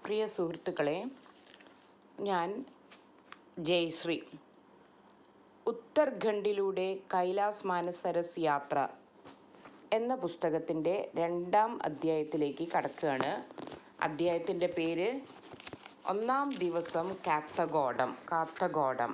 പ്രിയ സുഹൃത്തുക്കളെ ഞാൻ ജയശ്രീ ഉത്തർഖണ്ഡിലൂടെ കൈലാസ് മാനസരസ് യാത്ര എന്ന പുസ്തകത്തിൻ്റെ രണ്ടാം അധ്യായത്തിലേക്ക് കടക്കുകയാണ് അധ്യായത്തിൻ്റെ പേര് ഒന്നാം ദിവസം കാത്തഗോഡം കാത്തഗോഡം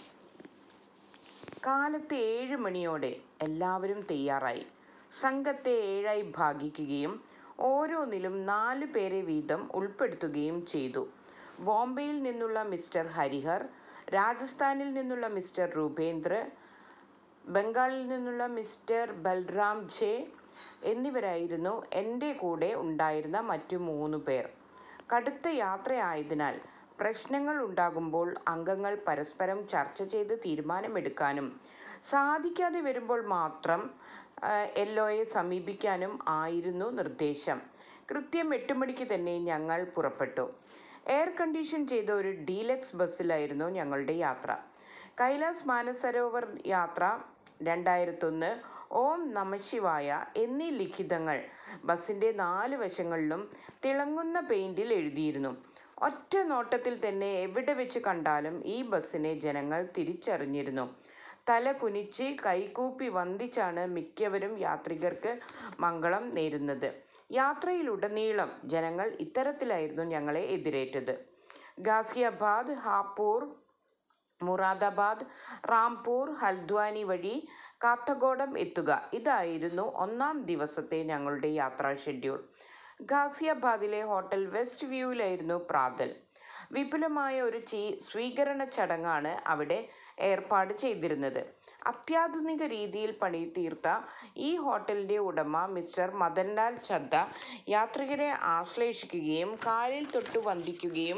കാലത്ത് ഏഴ് മണിയോടെ എല്ലാവരും തയ്യാറായി സംഘത്തെ ഏഴായി ഭാഗിക്കുകയും ഓരോന്നിലും നാല് പേരെ വീതം ഉൾപ്പെടുത്തുകയും ചെയ്തു ബോംബെയിൽ നിന്നുള്ള മിസ്റ്റർ ഹരിഹർ രാജസ്ഥാനിൽ നിന്നുള്ള മിസ്റ്റർ രൂപേന്ദ്ര ബംഗാളിൽ നിന്നുള്ള മിസ്റ്റർ ബൽറാം ഝേ എന്നിവരായിരുന്നു എൻ്റെ കൂടെ ഉണ്ടായിരുന്ന മറ്റു മൂന്ന് പേർ കടുത്ത യാത്രയായതിനാൽ പ്രശ്നങ്ങൾ ഉണ്ടാകുമ്പോൾ അംഗങ്ങൾ പരസ്പരം ചർച്ച ചെയ്ത് തീരുമാനമെടുക്കാനും സാധിക്കാതെ വരുമ്പോൾ മാത്രം എൽ ഒയെ സമീപിക്കാനും ആയിരുന്നു നിർദ്ദേശം കൃത്യം എട്ട് മണിക്ക് തന്നെ ഞങ്ങൾ പുറപ്പെട്ടു എയർ കണ്ടീഷൻ ചെയ്ത ഒരു ഡീലക്സ് ബസ്സിലായിരുന്നു ഞങ്ങളുടെ യാത്ര കൈലാസ് മാനസരോവർ യാത്ര രണ്ടായിരത്തൊന്ന് ഓം നമശിവായ എന്നീ ലിഖിതങ്ങൾ ബസ്സിൻ്റെ നാല് വശങ്ങളിലും തിളങ്ങുന്ന പെയിൻറ്റിൽ എഴുതിയിരുന്നു ഒറ്റ നോട്ടത്തിൽ തന്നെ എവിടെ വെച്ച് കണ്ടാലും ഈ ബസ്സിനെ ജനങ്ങൾ തിരിച്ചറിഞ്ഞിരുന്നു തല കുനിച്ച് കൈകൂപ്പി വന്ദിച്ചാണ് മിക്കവരും യാത്രികർക്ക് മംഗളം നേരുന്നത് യാത്രയിലുടനീളം ജനങ്ങൾ ഇത്തരത്തിലായിരുന്നു ഞങ്ങളെ എതിരേറ്റത് ഗാസിയാബാദ് ഹാപ്പൂർ മുറാദാബാദ് റാംപൂർ ഹൽദ്വാനി വഴി കാത്തഗോഡം എത്തുക ഇതായിരുന്നു ഒന്നാം ദിവസത്തെ ഞങ്ങളുടെ യാത്രാ ഷെഡ്യൂൾ ഗാസിയാബാദിലെ ഹോട്ടൽ വെസ്റ്റ് വ്യൂവിലായിരുന്നു പ്രാതൽ വിപുലമായ ഒരു ചീ സ്വീകരണ ചടങ്ങാണ് അവിടെ ഏർപ്പാട് ചെയ്തിരുന്നത് അത്യാധുനിക രീതിയിൽ പണി തീർത്ത ഈ ഹോട്ടലിൻ്റെ ഉടമ മിസ്റ്റർ മദൻലാൽ ചദ്ദ യാത്രികരെ ആശ്ലേഷിക്കുകയും കാലിൽ തൊട്ട് വന്ദിക്കുകയും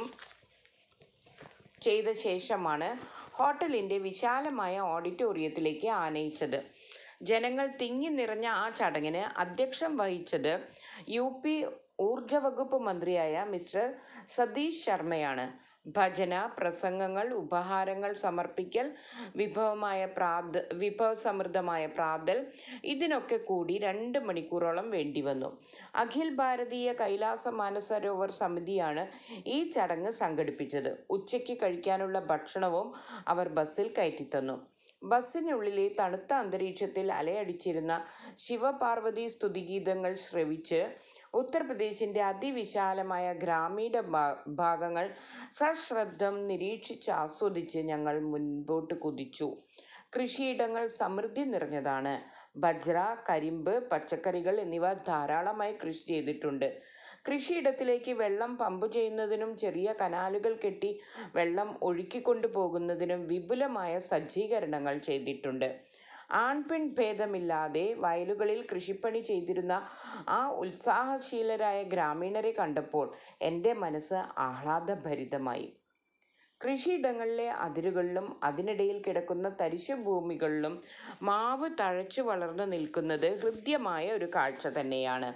ചെയ്ത ശേഷമാണ് ഹോട്ടലിൻ്റെ വിശാലമായ ഓഡിറ്റോറിയത്തിലേക്ക് ആനയിച്ചത് ജനങ്ങൾ തിങ്ങി നിറഞ്ഞ ആ ചടങ്ങിന് അധ്യക്ഷം വഹിച്ചത് യു പി ഊർജ വകുപ്പ് മന്ത്രിയായ മിസ്റ്റർ സതീഷ് ശർമ്മയാണ് ഭജന പ്രസംഗങ്ങൾ ഉപഹാരങ്ങൾ സമർപ്പിക്കൽ വിഭവമായ പ്രാത വിഭവസമൃദ്ധമായ പ്രാതൽ ഇതിനൊക്കെ കൂടി രണ്ട് മണിക്കൂറോളം വേണ്ടിവന്നു അഖിൽ ഭാരതീയ കൈലാസ മാനസരോവർ സമിതിയാണ് ഈ ചടങ്ങ് സംഘടിപ്പിച്ചത് ഉച്ചയ്ക്ക് കഴിക്കാനുള്ള ഭക്ഷണവും അവർ ബസ്സിൽ കയറ്റിത്തന്നു ബസ്സിനുള്ളിലെ തണുത്ത അന്തരീക്ഷത്തിൽ അലയടിച്ചിരുന്ന ശിവപാർവതി സ്തുതിഗീതങ്ങൾ ശ്രവിച്ച് ഉത്തർപ്രദേശിൻ്റെ അതിവിശാലമായ ഗ്രാമീണ ഭാഗങ്ങൾ സശ്രദ്ധം നിരീക്ഷിച്ച് ആസ്വദിച്ച് ഞങ്ങൾ മുൻപോട്ട് കുതിച്ചു കൃഷിയിടങ്ങൾ സമൃദ്ധി നിറഞ്ഞതാണ് ബജ്ര കരിമ്പ് പച്ചക്കറികൾ എന്നിവ ധാരാളമായി കൃഷി ചെയ്തിട്ടുണ്ട് കൃഷിയിടത്തിലേക്ക് വെള്ളം പമ്പ് ചെയ്യുന്നതിനും ചെറിയ കനാലുകൾ കെട്ടി വെള്ളം ഒഴുക്കിക്കൊണ്ടു പോകുന്നതിനും വിപുലമായ സജ്ജീകരണങ്ങൾ ചെയ്തിട്ടുണ്ട് ആൺപെൺ ഭേദമില്ലാതെ വയലുകളിൽ കൃഷിപ്പണി ചെയ്തിരുന്ന ആ ഉത്സാഹശീലരായ ഗ്രാമീണരെ കണ്ടപ്പോൾ എൻ്റെ മനസ്സ് ആഹ്ലാദഭരിതമായി കൃഷിയിടങ്ങളിലെ അതിരുകളിലും അതിനിടയിൽ കിടക്കുന്ന തരിശു ഭൂമികളിലും മാവ് തഴച്ചു വളർന്നു നിൽക്കുന്നത് ഹൃദ്യമായ ഒരു കാഴ്ച തന്നെയാണ്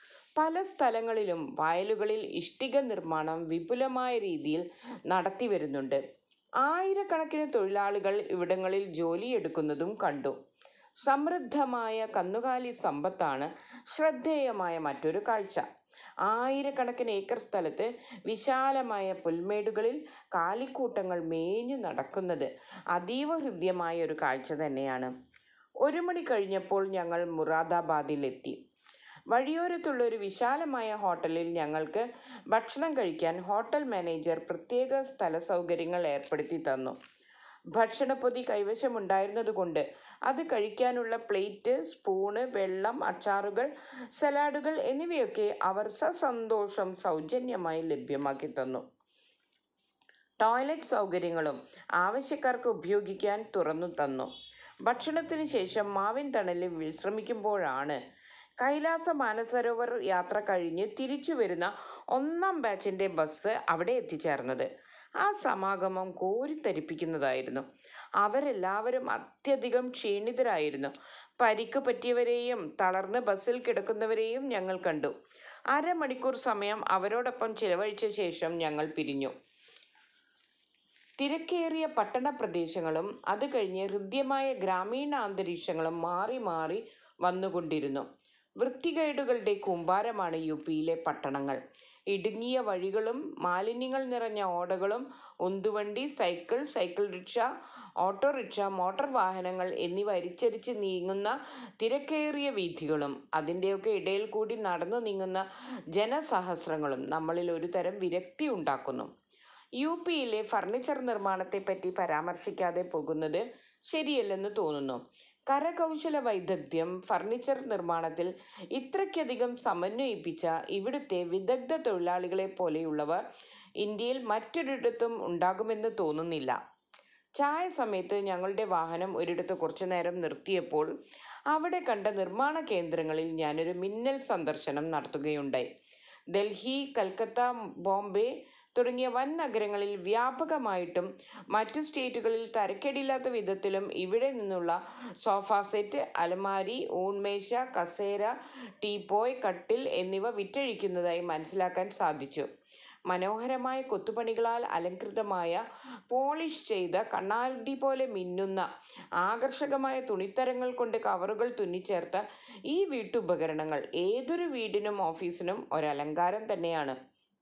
പല സ്ഥലങ്ങളിലും വയലുകളിൽ ഇഷ്ടിക നിർമ്മാണം വിപുലമായ രീതിയിൽ നടത്തി വരുന്നുണ്ട് ആയിരക്കണക്കിന് തൊഴിലാളികൾ ഇവിടങ്ങളിൽ ജോലിയെടുക്കുന്നതും കണ്ടു സമൃദ്ധമായ കന്നുകാലി സമ്പത്താണ് ശ്രദ്ധേയമായ മറ്റൊരു കാഴ്ച ആയിരക്കണക്കിന് ഏക്കർ സ്ഥലത്ത് വിശാലമായ പുൽമേടുകളിൽ കാലിക്കൂട്ടങ്ങൾ മേഞ്ഞു നടക്കുന്നത് അതീവ ഹൃദ്യമായ ഒരു കാഴ്ച തന്നെയാണ് ഒരു മണി കഴിഞ്ഞപ്പോൾ ഞങ്ങൾ മുറാദാബാദിലെത്തി വഴിയോരത്തുള്ള ഒരു വിശാലമായ ഹോട്ടലിൽ ഞങ്ങൾക്ക് ഭക്ഷണം കഴിക്കാൻ ഹോട്ടൽ മാനേജർ പ്രത്യേക സ്ഥല സൗകര്യങ്ങൾ ഏർപ്പെടുത്തി തന്നു ഭക്ഷണപ്പൊതി കൈവശമുണ്ടായിരുന്നതുകൊണ്ട് അത് കഴിക്കാനുള്ള പ്ലേറ്റ് സ്പൂണ് വെള്ളം അച്ചാറുകൾ സലാഡുകൾ എന്നിവയൊക്കെ അവർ സസന്തോഷം സൗജന്യമായി ലഭ്യമാക്കി തന്നു ടോയ്ലറ്റ് സൗകര്യങ്ങളും ആവശ്യക്കാർക്ക് ഉപയോഗിക്കാൻ തുറന്നു തന്നു ഭക്ഷണത്തിന് ശേഷം മാവിൻ തണലിൽ വിശ്രമിക്കുമ്പോഴാണ് കൈലാസ മാനസരോവർ യാത്ര കഴിഞ്ഞ് തിരിച്ചു വരുന്ന ഒന്നാം ബാച്ചിൻ്റെ ബസ് അവിടെ എത്തിച്ചേർന്നത് ആ സമാഗമം കോരിത്തരിപ്പിക്കുന്നതായിരുന്നു അവരെല്ലാവരും അത്യധികം ക്ഷീണിതരായിരുന്നു പരിക്ക് പറ്റിയവരെയും തളർന്ന് ബസ്സിൽ കിടക്കുന്നവരെയും ഞങ്ങൾ കണ്ടു അരമണിക്കൂർ സമയം അവരോടൊപ്പം ചിലവഴിച്ച ശേഷം ഞങ്ങൾ പിരിഞ്ഞു തിരക്കേറിയ പട്ടണ പ്രദേശങ്ങളും അത് കഴിഞ്ഞ് ഹൃദ്യമായ ഗ്രാമീണ അന്തരീക്ഷങ്ങളും മാറി മാറി വന്നുകൊണ്ടിരുന്നു വൃത്തികേടുകളുടെ കൂമ്പാരമാണ് യു പിയിലെ പട്ടണങ്ങൾ ഇടുങ്ങിയ വഴികളും മാലിന്യങ്ങൾ നിറഞ്ഞ ഓടകളും ഉന്തുവണ്ടി cycle cycle rickshaw auto rickshaw motor വാഹനങ്ങൾ എന്നിവ അരിച്ചരിച്ച് നീങ്ങുന്ന തിരക്കേറിയ വീഥികളും അതിൻ്റെയൊക്കെ ഇടയിൽ കൂടി നടന്നു നീങ്ങുന്ന ജനസഹസ്രങ്ങളും നമ്മളിൽ ഒരു തരം വിരക്തി ഉണ്ടാക്കുന്നു യു പിയിലെ ഫർണിച്ചർ നിർമ്മാണത്തെപ്പറ്റി പരാമർശിക്കാതെ പോകുന്നത് ശരിയല്ലെന്ന് തോന്നുന്നു കരകൗശല വൈദഗ്ധ്യം ഫർണിച്ചർ നിർമ്മാണത്തിൽ ഇത്രയ്ക്കധികം സമന്വയിപ്പിച്ച ഇവിടുത്തെ വിദഗ്ധ തൊഴിലാളികളെ പോലെയുള്ളവർ ഇന്ത്യയിൽ മറ്റൊരിടത്തും ഉണ്ടാകുമെന്ന് തോന്നുന്നില്ല ചായ സമയത്ത് ഞങ്ങളുടെ വാഹനം ഒരിടത്ത് കുറച്ചു നേരം നിർത്തിയപ്പോൾ അവിടെ കണ്ട നിർമ്മാണ കേന്ദ്രങ്ങളിൽ ഞാനൊരു മിന്നൽ സന്ദർശനം നടത്തുകയുണ്ടായി ഡൽഹി കൽക്കത്ത ബോംബെ തുടങ്ങിയ വൻ നഗരങ്ങളിൽ വ്യാപകമായിട്ടും മറ്റു സ്റ്റേറ്റുകളിൽ തരക്കേടില്ലാത്ത വിധത്തിലും ഇവിടെ നിന്നുള്ള സോഫ സെറ്റ് അലമാരി ഊൺമേശ കസേര ടീപ്പോയ് കട്ടിൽ എന്നിവ വിറ്റഴിക്കുന്നതായി മനസ്സിലാക്കാൻ സാധിച്ചു മനോഹരമായ കൊത്തുപണികളാൽ അലങ്കൃതമായ പോളിഷ് ചെയ്ത കണ്ണാടി പോലെ മിന്നുന്ന ആകർഷകമായ തുണിത്തരങ്ങൾ കൊണ്ട് കവറുകൾ തുന്നിച്ചേർത്ത ഈ വീട്ടുപകരണങ്ങൾ ഏതൊരു വീടിനും ഓഫീസിനും ഒരലങ്കാരം തന്നെയാണ്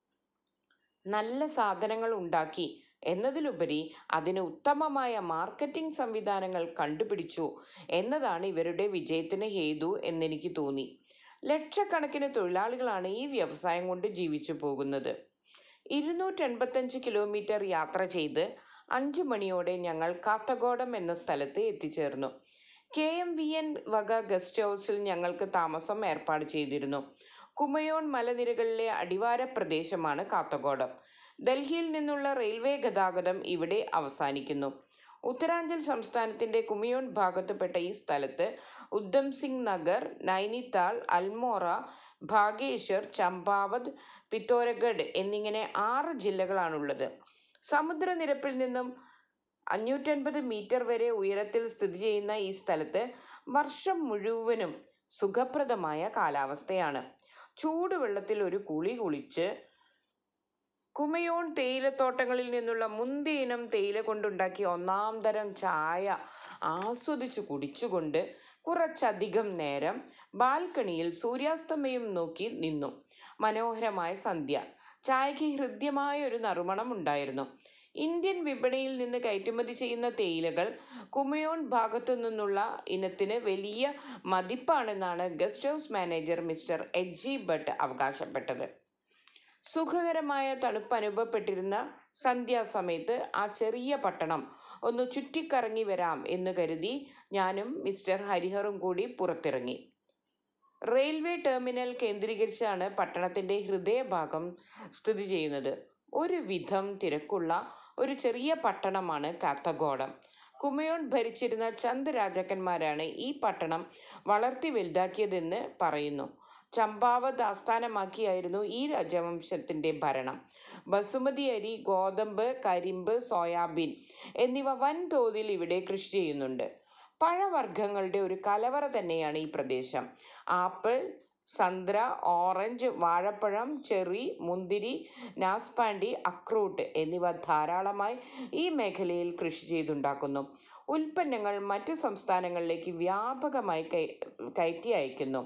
നല്ല സാധനങ്ങൾ ഉണ്ടാക്കി എന്നതിലുപരി അതിന് ഉത്തമമായ മാർക്കറ്റിംഗ് സംവിധാനങ്ങൾ കണ്ടുപിടിച്ചു എന്നതാണ് ഇവരുടെ വിജയത്തിന് ഹേതു എന്നെനിക്ക് തോന്നി ലക്ഷക്കണക്കിന് തൊഴിലാളികളാണ് ഈ വ്യവസായം കൊണ്ട് ജീവിച്ചു പോകുന്നത് ഇരുന്നൂറ്റെൺപത്തഞ്ച് കിലോമീറ്റർ യാത്ര ചെയ്ത് അഞ്ച് മണിയോടെ ഞങ്ങൾ കാത്തഗോഡം എന്ന സ്ഥലത്ത് എത്തിച്ചേർന്നു കെ എം വി എൻ വക ഗസ്റ്റ് ഹൗസിൽ ഞങ്ങൾക്ക് താമസം ഏർപ്പാട് ചെയ്തിരുന്നു കുമയോൺ മലനിരകളിലെ അടിവാര പ്രദേശമാണ് കാത്തഗോഡം ഡൽഹിയിൽ നിന്നുള്ള റെയിൽവേ ഗതാഗതം ഇവിടെ അവസാനിക്കുന്നു ഉത്തരാഞ്ചൽ സംസ്ഥാനത്തിന്റെ കുമിയോൺ ഭാഗത്തുപെട്ട ഈ സ്ഥലത്ത് ഉദ്ധം സിംഗ് നഗർ നൈനിതാൾ അൽമോറ ഭാഗേശ്വർ ചമ്പാവത് പിത്തോരഗഡ് എന്നിങ്ങനെ ആറ് ജില്ലകളാണുള്ളത് സമുദ്രനിരപ്പിൽ നിന്നും അഞ്ഞൂറ്റൻപത് മീറ്റർ വരെ ഉയരത്തിൽ സ്ഥിതി ചെയ്യുന്ന ഈ സ്ഥലത്ത് വർഷം മുഴുവനും സുഖപ്രദമായ കാലാവസ്ഥയാണ് ചൂടുവെള്ളത്തിൽ ഒരു കുളി കുളിച്ച് കുമയോൺ തേയിലത്തോട്ടങ്ങളിൽ നിന്നുള്ള മുന്തി ഇനം തേയില കൊണ്ടുണ്ടാക്കിയ ഒന്നാം തരം ചായ ആസ്വദിച്ചു കുടിച്ചുകൊണ്ട് കുറച്ചധികം നേരം ബാൽക്കണിയിൽ സൂര്യാസ്തമയം നോക്കി നിന്നു മനോഹരമായ സന്ധ്യ ചായയ്ക്ക് ഹൃദ്യമായ ഒരു നറുമണം ഉണ്ടായിരുന്നു ഇന്ത്യൻ വിപണിയിൽ നിന്ന് കയറ്റുമതി ചെയ്യുന്ന തേയിലകൾ കുമയോൺ ഭാഗത്തു നിന്നുള്ള ഇനത്തിന് വലിയ മതിപ്പാണെന്നാണ് guest house manager mister H G Bhatt അവകാശപ്പെട്ടത് സുഖകരമായ തണുപ്പ് അനുഭവപ്പെട്ടിരുന്ന സന്ധ്യാസമയത്ത് ആ ചെറിയ പട്ടണം ഒന്ന് ചുറ്റിക്കറങ്ങി വരാം എന്ന് കരുതി ഞാനും മിസ്റ്റർ ഹരിഹറും കൂടി പുറത്തിറങ്ങി റെയിൽവേ ടെർമിനൽ കേന്ദ്രീകരിച്ചാണ് പട്ടണത്തിൻ്റെ ഹൃദയഭാഗം സ്ഥിതി ചെയ്യുന്നത് ഒരു വിധം തിരക്കുള്ള ഒരു ചെറിയ പട്ടണമാണ് കാത്തഗോഡം കുമയോൺ ഭരിച്ചിരുന്ന ചന്ദ് രാജാക്കന്മാരാണ് ഈ പട്ടണം വളർത്തി വലുതാക്കിയതെന്ന് പറയുന്നു ചമ്പാവത് ആസ്ഥാനമാക്കിയായിരുന്നു ഈ രാജവംശത്തിൻ്റെ ഭരണം ബസുമതി അരി ഗോതമ്പ് കരിമ്പ് സോയാബീൻ എന്നിവ വൻതോതിൽ ഇവിടെ കൃഷി ചെയ്യുന്നുണ്ട് പഴവർഗ്ഗങ്ങളുടെ ഒരു കലവറ തന്നെയാണ് ഈ പ്രദേശം ആപ്പിൾ സന്ദ്ര ഓറഞ്ച് വാഴപ്പഴം ചെറി മുന്തിരി നാസ്പാണ്ടി അക്രൂട്ട് എന്നിവ ധാരാളമായി ഈ മേഖലയിൽ കൃഷി ചെയ്തുണ്ടാക്കുന്നു ഉൽപ്പന്നങ്ങൾ മറ്റു സംസ്ഥാനങ്ങളിലേക്ക് വ്യാപകമായി കയ കയറ്റി അയക്കുന്നു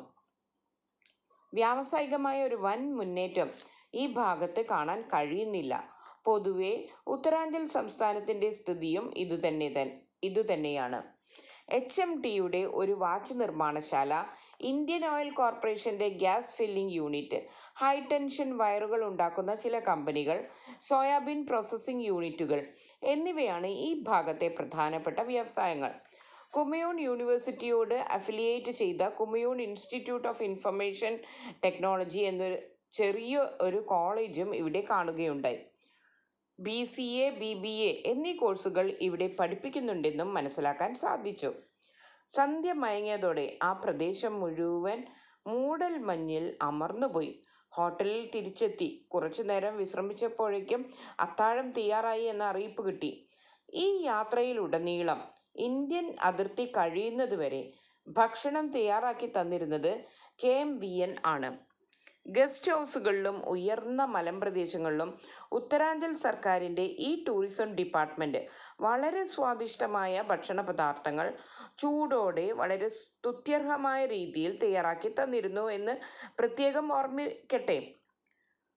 വ്യാവസായികമായ ഒരു വൻ മുന്നേറ്റം ഈ ഭാഗത്ത് കാണാൻ കഴിയുന്നില്ല പൊതുവെ ഉത്തരാഞ്ചൽ സംസ്ഥാനത്തിൻ്റെ സ്ഥിതിയും ഇതുതന്നെ തൻ ഇതുതന്നെയാണ് എച്ച് എം ടിയുടെ ഒരു വാച്ച് നിർമ്മാണശാല ഇന്ത്യൻ ഓയിൽ കോർപ്പറേഷന്റെ gas filling unit high tension വയറുകൾ ഉണ്ടാക്കുന്ന ചില കമ്പനികൾ സോയാബീൻ പ്രോസസ്സിംഗ് യൂണിറ്റുകൾ എന്നിവയാണ് ഈ ഭാഗത്തെ പ്രധാനപ്പെട്ട വ്യവസായങ്ങൾ കുമയോൺ യൂണിവേഴ്സിറ്റിയോട് അഫിലിയേറ്റ് ചെയ്ത Kumaon institute of information technology എന്നൊരു ചെറിയ ഒരു കോളേജും ഇവിടെ കാണുകയുണ്ടായി B C A B B A എന്നീ കോഴ്സുകൾ ഇവിടെ പഠിപ്പിക്കുന്നുണ്ടെന്നും മനസ്സിലാക്കാൻ സാധിച്ചു സന്ധ്യ മയങ്ങിയതോടെ ആ പ്രദേശം മുഴുവൻ മൂടൽ മഞ്ഞിൽ അമർന്നുപോയി ഹോട്ടലിൽ തിരിച്ചെത്തി കുറച്ചു നേരം വിശ്രമിച്ചപ്പോഴേക്കും അത്താഴം തയ്യാറായി എന്ന അറിയിപ്പ് കിട്ടി ഈ യാത്രയിലുടനീളം ഇന്ത്യൻ അതിർത്തി കഴിയുന്നതുവരെ ഭക്ഷണം തയ്യാറാക്കി തന്നിരുന്നത് കെ എം വി എൻ ആണ് ഗസ്റ്റ് ഹൗസുകളിലും ഉയർന്ന മലമ്പ്രദേശങ്ങളിലും ഉത്തരാഞ്ചൽ സർക്കാരിൻ്റെ ഈ ടൂറിസം ഡിപ്പാർട്ട്മെൻറ്റ് വളരെ സ്വാദിഷ്ടമായ ഭക്ഷണ പദാർത്ഥങ്ങൾ ചൂടോടെ വളരെ സ്തുത്യർഹമായ രീതിയിൽ തയ്യാറാക്കി തന്നിരുന്നു എന്ന് പ്രത്യേകം ഓർമ്മിക്കട്ടെ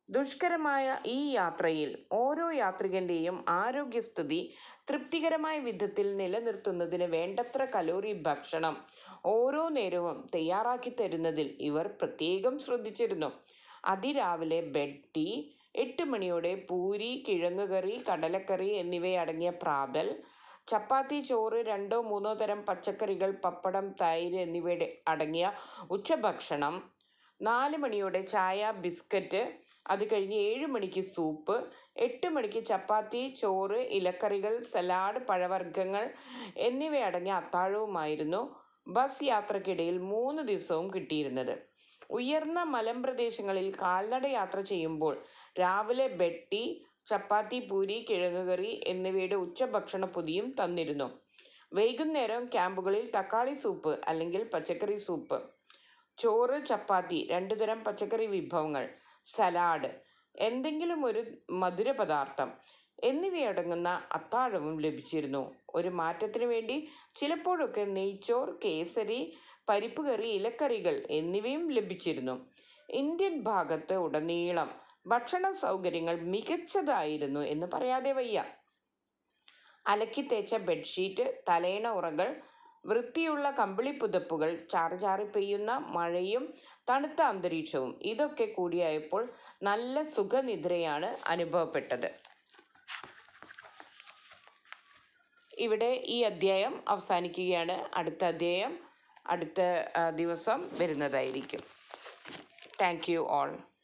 ദുഷ്കരമായ ഈ യാത്രയിൽ ഓരോ യാത്രികന്റെയും ആരോഗ്യസ്ഥിതി തൃപ്തികരമായ വിധത്തിൽ നിലനിർത്തുന്നതിന് വേണ്ടത്ര കലോറി ഭക്ഷണം ഓരോ നേരവും തയ്യാറാക്കി തരുന്നതിൽ ഇവർ പ്രത്യേകം ശ്രദ്ധിച്ചിരുന്നു അതിരാവിലെ ബെഡ് ടീ എട്ട് മണിയോടെ പൂരി കിഴങ്ങുകറി കടലക്കറി എന്നിവയടങ്ങിയ പ്രാതൽ ചപ്പാത്തി ചോറ് രണ്ടോ മൂന്നോ തരം പച്ചക്കറികൾ പപ്പടം തൈര് എന്നിവയുടെ അടങ്ങിയ ഉച്ചഭക്ഷണം നാല് മണിയോടെ ചായ ബിസ്ക്കറ്റ് അത് കഴിഞ്ഞ് ഏഴ് മണിക്ക് സൂപ്പ് എട്ട് മണിക്ക് ചപ്പാത്തി ചോറ് ഇലക്കറികൾ സലാഡ് പഴവർഗ്ഗങ്ങൾ എന്നിവയടങ്ങിയ അത്താഴവുമായിരുന്നു ബസ് യാത്രക്കിടയിൽ മൂന്ന് ദിവസവും കിട്ടിയിരുന്നത് ഉയർന്ന മലമ്പ്രദേശങ്ങളിൽ കാൽനട യാത്ര ചെയ്യുമ്പോൾ രാവിലെ ബെട്ടി ചപ്പാത്തി പൂരി കിഴങ്ങുകറി എന്നിവയുടെ ഉച്ചഭക്ഷണ പൊതിയും തന്നിരുന്നു വൈകുന്നേരം ക്യാമ്പുകളിൽ തക്കാളി സൂപ്പ് അല്ലെങ്കിൽ പച്ചക്കറി സൂപ്പ് ചോറ് ചപ്പാത്തി രണ്ടു തരം പച്ചക്കറി വിഭവങ്ങൾ സലാഡ് എന്തെങ്കിലും ഒരു മധുര പദാർത്ഥം എന്നിവയടങ്ങുന്ന അത്താഴവും ലഭിച്ചിരുന്നു ഒരു മാറ്റത്തിനു വേണ്ടി ചിലപ്പോഴൊക്കെ നെയ്ച്ചോർ കേസരി പരിപ്പ് കറി ഇലക്കറികൾ എന്നിവയും ലഭിച്ചിരുന്നു ഇന്ത്യൻ ഭാഗത്ത് ഉടനീളം ഭക്ഷണ സൗകര്യങ്ങൾ മികച്ചതായിരുന്നു എന്ന് പറയാതെ വയ്യ അലക്കി തേച്ച ബെഡ്ഷീറ്റ് തലേണ ഉറകൾ വൃത്തിയുള്ള കമ്പിളി പുതപ്പുകൾ ചാറി ചാറി പെയ്യുന്ന മഴയും തണുത്ത അന്തരീക്ഷവും ഇതൊക്കെ കൂടിയായപ്പോൾ നല്ല സുഖനിദ്രയാണ് അനുഭവപ്പെട്ടത് ഇവിടെ ഈ അധ്യായം അവസാനിക്കുകയാണ് അടുത്ത അധ്യായം അടുത്ത ആ, ദിവസം വരുന്നതായിരിക്കും താങ്ക് യു ഓൾ